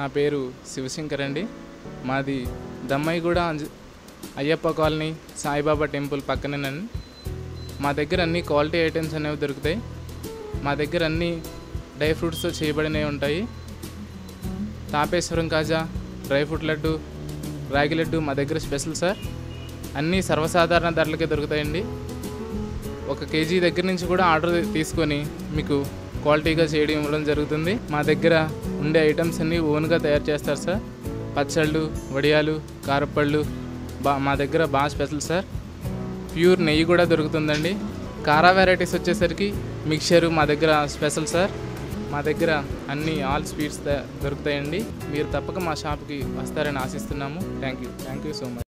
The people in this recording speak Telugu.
నా పేరు శివశంకర్ అండి మాది దమ్మాయిగూడ అంజ- అయ్యప్ప కాలనీ సాయిబాబా టెంపుల్ పక్కనేనండి మా దగ్గర అన్ని క్వాలిటీ ఐటమ్స్ అనేవి దొరుకుతాయి మా దగ్గర అన్ని డ్రై ఫ్రూట్స్తో చేయబడినవి ఉంటాయి తాపేశ్వరం కాజా డ్రై ఫ్రూట్ లడ్డు రాగి లడ్డు మా దగ్గర స్పెషల్ సార్ అన్నీ సర్వసాధారణ ధరలకే దొరుకుతాయండి ఒక కేజీ దగ్గర నుంచి కూడా ఆర్డర్ తీసుకొని మీకు క్వాలిటీగా చేయడం ఇవ్వడం జరుగుతుంది మా దగ్గర ఉండే ఐటమ్స్ అన్నీ ఓన్గా తయారు చేస్తారు సార్ పచ్చళ్ళు వడియాలు కారపళ్ళు బా మా దగ్గర బాగా స్పెషల్ సార్ ప్యూర్ నెయ్యి కూడా దొరుకుతుందండి కారా వెరైటీస్ వచ్చేసరికి మిక్చరు మా దగ్గర స్పెషల్ సార్ మా దగ్గర అన్ని ఆల్ స్వీట్స్ ద- దొరుకుతాయండి మీరు తప్పక మా షాప్కి వస్తారని ఆశిస్తున్నాము thank you thank you so much